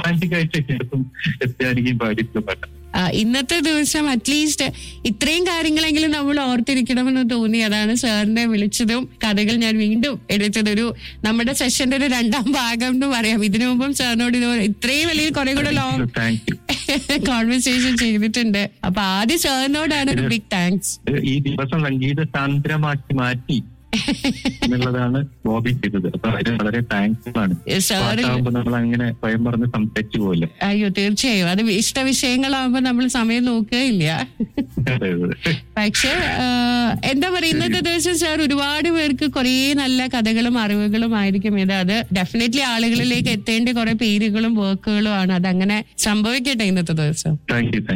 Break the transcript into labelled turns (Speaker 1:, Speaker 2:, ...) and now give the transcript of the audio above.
Speaker 1: romantic ആയിട്ട് എടുത്തും എത്തിയായിരിക്കും പാടിയിട്ടുള്ള പാട്ട്
Speaker 2: ആ, ഇന്നത്തെ ദിവസം അറ്റ്ലീസ്റ്റ് ഇത്രയും കാര്യങ്ങളെങ്കിലും നമ്മൾ ഓർത്തിരിക്കണമെന്ന് തോന്നി അതാണ് സാറിനെ വിളിച്ചതും കഥകൾ ഞാൻ വീണ്ടും എടുത്തത് ഒരു നമ്മുടെ സെഷന്റെ ഒരു രണ്ടാം ഭാഗം എന്ന് പറയാം ഇതിനു മുമ്പും സാറിനോട് ഇത് ഇത്രയും വലിയ കുറെ കൂടെ ലോങ്
Speaker 1: താങ്ക് യു
Speaker 2: കോൺവെർസേഷൻ ചെയ്തിട്ടുണ്ട് അപ്പൊ ആദ്യം സാറിനോടാണ് ഒരു ബിഗ് താങ്ക്സ്
Speaker 1: ഈ ദിവസം സംഗീത സാന്ദ്രമാക്കി മാറ്റി എന്നുള്ളതാണ് ബോബി ചെയ്തത് അപ്പൊ അതിന് വളരെ താങ്ക്സ് ആണ്
Speaker 2: സാറിൽ
Speaker 1: പാട്ടാകുമ്പോ നമ്മൾ അങ്ങനെ സ്വയം പറഞ്ഞ് സംസാരിച്ചു പോലും
Speaker 2: അയ്യോ തീർച്ചയായും അത് ഇഷ്ട വിഷയങ്ങളാകുമ്പോ നമ്മൾ സമയം നോക്കുകയില്ല പക്ഷെ എന്താ പറയുക ഇന്നത്തെ ദിവസം സാർ ഒരുപാട് പേർക്ക് കുറേ നല്ല കഥകളും അറിവുകളും ആയിരിക്കും ഇത് അത് ഡെഫിനറ്റ്ലി ആളുകളിലേക്ക് എത്തേണ്ട കുറെ പേരുകളും വർക്കുകളും ആണ് അതങ്ങനെ സംഭവിക്കട്ടെ ഇന്നത്തെ ദിവസം
Speaker 1: താങ്ക് യു